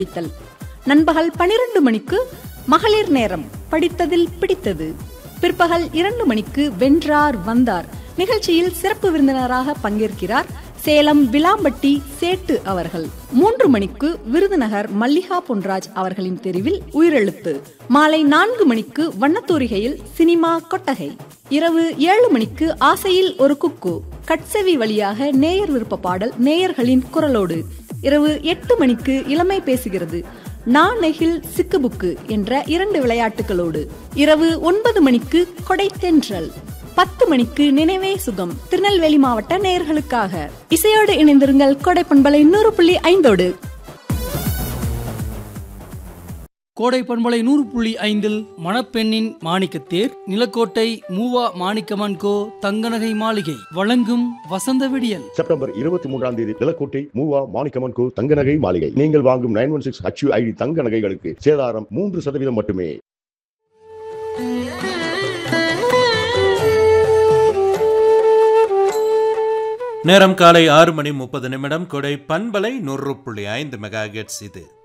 படித்தல் நண்பகல் பனிரெண்டு மணிக்கு மகளிர் நேரம் படித்ததில் பிடித்தது பிற்பகல் இரண்டு மணிக்கு வென்றார் வந்தார் நிகழ்ச்சியில் சிறப்பு விருந்தினராக பங்கேற்கிறார் சேலம் விளாம்பட்டி சேட்டு அவர்கள் மூன்று மணிக்கு விருதுநகர் மல்லிகா பொன்ராஜ் அவர்களின் தெரிவில் உயிரெழுத்து மாலை நான்கு மணிக்கு வண்ணத்தூரிகையில் சினிமா கொட்டகை இரவு ஏழு மணிக்கு ஆசையில் ஒரு குக்கு கட்செவி வழியாக நேயர் விருப்ப பாடல் நேயர்களின் குரலோடு இரவு எட்டு மணிக்கு இளமை பேசுகிறது நான் நெகில் சிக்குபுக்கு என்ற இரண்டு விளையாட்டுகளோடு இரவு ஒன்பது மணிக்கு கொடை தென்றல் பத்து மணிக்கு நினைவே சுகம் திருநெல்வேலி மாவட்ட நேயர்களுக்காக இசையோடு இணைந்திருங்கள் கொடை பண்பலை நூறு புள்ளி ஐந்தோடு கோடை பண்பலை நூறு புள்ளி ஐந்தில் மணப்பெண்ணின் மாணிக்கத்தேர் நிலக்கோட்டை மூவா மாணிக்கமன் கோ தங்கநகை மாளிகை வழங்கும் வசந்த விடியல் செப்டம்பர் இருபத்தி மூன்றாம் தேதி நிலக்கோட்டை மூவா மாணிக்கமன் கோ தங்க நகை மாளிகை நீங்கள் வாங்கும் nine one six H ID தங்க நகைகளுக்கு சேதாரம் மூன்று சதவீதம் மட்டுமே நேரம் காலை ஆறு மணி முப்பது நிமிடம் கொடை பண்பலை நூறு புள்ளி ஐந்து மெகா இது